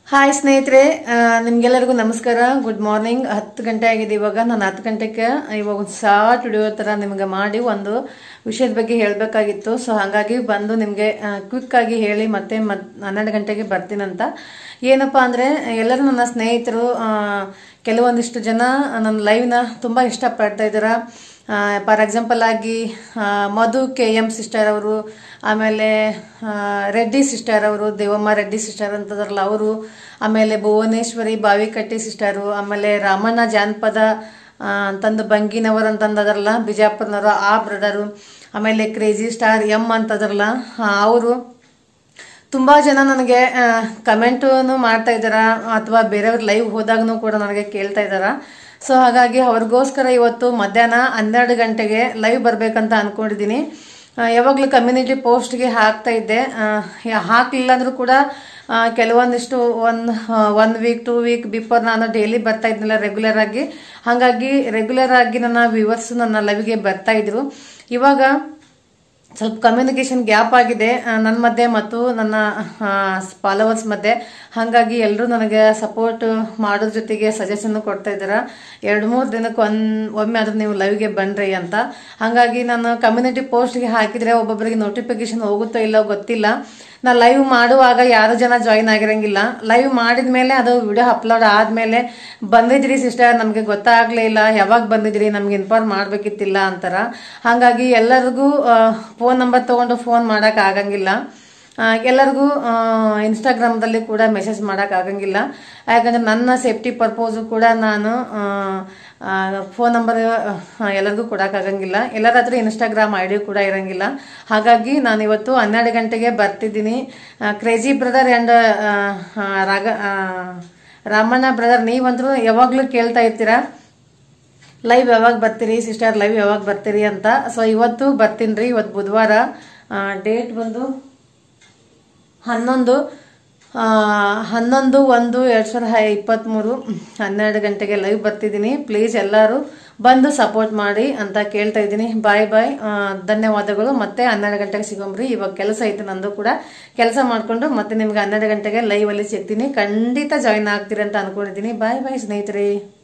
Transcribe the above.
hi ಸ್ನೇಹಿತರೆ ಆ, ನಿಮ್ಗೆಲ್ಲರಿಗೂ ನಮಸ್ಕಾರ ಗುಡ್ ಮಾರ್ನಿಂಗ್ ಹತ್ತು ಗಂಟೆ ಆಗಿದೆ ಇವಾಗ ನಾನು ಹತ್ತು ಗಂಟೆಗೆ ಇವಾಗ ಒಂದು ಶಾರ್ಟ್ ವಿಡಿಯೋ ಥರ ನಿಮ್ಗೆ ಮಾಡಿ ಒಂದು ವಿಷಯದ ಬಗ್ಗೆ ಹೇಳಬೇಕಾಗಿತ್ತು ಸೊ ಹಾಗಾಗಿ ಬಂದು ನಿಮಗೆ ಕ್ವಿಕ್ ಆಗಿ ಹೇಳಿ ಮತ್ತೆ ಮತ್ ಹನ್ನೆರಡು ಗಂಟೆಗೆ ಬರ್ತೀನಂತ ಏನಪ್ಪಾ ಅಂದರೆ ಎಲ್ಲರೂ ನನ್ನ ಸ್ನೇಹಿತರು ಆ, ಕೆಲವೊಂದಿಷ್ಟು ಜನ ನನ್ನ ಲೈವ್ನ ತುಂಬ ಇಷ್ಟಪಡ್ತಾ ಇದ್ದೀರಾ ಫಾರ್ ಎಕ್ಸಾಂಪಲ್ ಆಗಿ ಆ, ಮಧು ಕೆ ಎಂ ಸಿಸ್ಟರ್ ಅವರು ಆಮೇಲೆ ಆ, ರೆಡ್ಡಿ ಸಿಸ್ಟರ್ ಅವರು ದೇವಮ್ಮ ರೆಡ್ಡಿ ಸಿಸ್ಟರ್ ಅಂತದ್ರಲ್ಲ ಅವರು ಆಮೇಲೆ ಭುವನೇಶ್ವರಿ ಬಾವಿಕಟ್ಟಿ ಸಿಸ್ಟರು ಆಮೇಲೆ ರಾಮಣ್ಣ ಜಾನಪದ ಆ, ಅಂತಂದು ಬಂಗಿನವರು ಅಂತಂದದ್ರಲ್ಲ ಬಿಜಾಪುರ್ನವರು ಆ ಬ್ರದರು ಆಮೇಲೆ ಕ್ರೇಜಿ ಸ್ಟಾರ್ ಎಂ ಅಂತದ್ರಲ್ಲ ಅವರು ತುಂಬಾ ಜನ ನನಗೆ ಕಮೆಂಟು ಮಾಡ್ತಾ ಇದ್ದಾರ ಅಥವಾ ಬೇರೆಯವ್ರ ಲೈವ್ ಹೋದಾಗನು ಕೂಡ ನನಗೆ ಕೇಳ್ತಾ ಇದ್ದಾರ ಸೊ ಹಾಗಾಗಿ ಅವ್ರಿಗೋಸ್ಕರ ಇವತ್ತು ಮಧ್ಯಾಹ್ನ ಹನ್ನೆರಡು ಗಂಟೆಗೆ ಲೈವ್ ಬರ್ಬೇಕಂತ ಅನ್ಕೊಂಡಿದ್ದೀನಿ ಆ, ಯಾವಾಗ್ಲೂ ಕಮ್ಯುನಿಟಿ ಪೋಸ್ಟ್ಗೆ ಹಾಕ್ತಾ ಇದ್ದೆ ಆ, ಯಾ- ಹಾಕ್ಲಿಲ್ಲ ಅಂದ್ರೂ ಕೂಡ ಆ, ಕೆಲವೊಂದಿಷ್ಟು one one week two week before ನಾನು ಡೈಲಿ ಬರ್ತಾ ಇದ್ನಲ್ಲ ರೆಗ್ಯುಲರ್ ಆಗಿ ಹಾಗಾಗಿ ರೆಗ್ಯುಲರ್ ಆಗಿ ನನ್ನ ವ್ಯೂವರ್ಸ್ ನನ್ನ ಲೈವ್ಗೆ ಬರ್ತಾ ಇದ್ರು ಇವಾಗ ಸ್ವಲ್ಪ ಕಮ್ಯುನಿಕೇಶನ್ ಗ್ಯಾಪ್ ಆಗಿದೆ ನನ್ನ ಮಧ್ಯೆ ಮತ್ತು ನನ್ನ ಫಾಲೋವರ್ಸ್ ಮಧ್ಯೆ ಹಾಗಾಗಿ ಎಲ್ಲರೂ ನನಗೆ ಸಪೋರ್ಟ್ ಮಾಡೋದ್ರ ಜೊತೆಗೆ ಸಜೆಷನ್ ಕೊಡ್ತಾ ಇದ್ದಾರೆ ಎರಡು ಮೂರು ದಿನಕ್ಕೆ ಒಂದ್ ಒಮ್ಮೆ ಆದ್ರೂ ನೀವು ಲೈವ್ಗೆ ಬನ್ರಿ ಅಂತ ಹಾಗಾಗಿ ನಾನು ಕಮ್ಯುನಿಟಿ ಪೋಸ್ಟ್ಗೆ ಹಾಕಿದ್ರೆ ಒಬ್ಬೊಬ್ಬರಿಗೆ ನೋಟಿಫಿಕೇಶನ್ ಹೋಗುತ್ತೋ ಇಲ್ಲೋ ಗೊತ್ತಿಲ್ಲ ನಾ ಲೈವ್ ಮಾಡುವಾಗ ಯಾರು ಜನ ಜಾಯಿನ್ ಆಗಿರಂಗಿಲ್ಲ ಲೈವ್ ಮಾಡಿದ ಮೇಲೆ ಅದು ವಿಡಿಯೋ ಅಪ್ಲೋಡ್ ಆದ್ಮೇಲೆ ಬಂದಿದ್ರಿ ಸಿಸ್ಟರ್ ನಮಗೆ ಗೊತ್ತಾಗ್ಲೇ ಇಲ್ಲ ಯಾವಾಗ ಬಂದಿದ್ರಿ ನಮ್ಗೆ ಇನ್ಫಾರ್ಮ್ ಮಾಡ್ಬೇಕಿತ್ತಿಲ್ಲ ಅಂತಾರ ಹಾಗಾಗಿ ಎಲ್ಲರಿಗೂ ಫೋನ್ ನಂಬರ್ ತಗೊಂಡು ಫೋನ್ ಮಾಡಕ್ ಆಗಂಗಿಲ್ಲ ಆ, ಎಲ್ಲರಿಗೂ ಇನ್ಸ್ಟಾಗ್ರಾಮ್ದಲ್ಲಿ ಕೂಡ ಮೆಸೇಜ್ ಮಾಡಕ್ ಆಗಂಗಿಲ್ಲ ಯಾಕಂದ್ರೆ ನನ್ನ ಸೇಫ್ಟಿ ಪರ್ಪೋಸು ಕೂಡ ನಾನು ಫೋನ್ ನಂಬರ್ ಎಲ್ಲರಿಗೂ ಕೊಡೋಕ್ಕಾಗಂಗಿಲ್ಲ ಎಲ್ಲರ ಹತ್ರ ಇನ್ಸ್ಟಾಗ್ರಾಮ್ ಐ ಡಿ ಕೂಡ ಇರಂಗಿಲ್ಲ ಹಾಗಾಗಿ ನಾನು ಇವತ್ತು ಹನ್ನೆರಡು ಗಂಟೆಗೆ ಬರ್ತಿದ್ದೀನಿ ಕ್ರೇಜಿ ಬ್ರದರ್ ಆ್ಯಂಡ್ ರಾಗ ಆ, ರಾಮಣ್ಣ ಬ್ರದರ್ ನೀವಂತರೂ ಯಾವಾಗಲೂ ಕೇಳ್ತಾ ಇರ್ತೀರಾ ಲೈವ್ ಯಾವಾಗ ಬರ್ತೀರಿ ಸಿಸ್ಟರ್ ಲೈವ್ ಯಾವಾಗ ಬರ್ತೀರಿ ಅಂತ ಸೊ ಇವತ್ತು ಬರ್ತೀನಿ ರೀ ಇವತ್ತು ಬುಧವಾರ ಡೇಟ್ ಬಂದು ಹನ್ನೊಂದು ಆ, ಹನ್ನೊಂದು ಒಂದು ಎರಡು ಸಾವಿರ ಇಪ್ಪತ್ತ್ಮೂರು ಹನ್ನೆರಡು ಗಂಟೆಗೆ ಲೈವ್ ಬರ್ತಿದ್ದೀನಿ ಪ್ಲೀಸ್ ಎಲ್ಲರೂ ಬಂದು ಸಪೋರ್ಟ್ ಮಾಡಿ ಅಂತ ಕೇಳ್ತಾ ಇದ್ದೀನಿ ಬಾಯ್ ಬಾಯ್ ಆ, ಧನ್ಯವಾದಗಳು ಮತ್ತೆ ಹನ್ನೆರಡು ಗಂಟೆಗೆ ಸಿಗೋಮ್ರಿ ಇವಾಗ ಕೆಲಸ ಐತೆ ನಂದು ಕೂಡ ಕೆಲಸ ಮಾಡಿಕೊಂಡು ಮತ್ತೆ ನಿಮ್ಗೆ ಹನ್ನೆರಡು ಗಂಟೆಗೆ ಲೈವ್ ಅಲ್ಲಿ ಸಿಗ್ತೀನಿ ಖಂಡಿತ ಜಾಯಿನ್ ಆಗ್ತೀರಿ ಅಂತ ಅನ್ಕೊಂಡಿದ್ದೀನಿ ಬಾಯ್ ಬಾಯ್ ಸ್ನೇಹಿತರೆ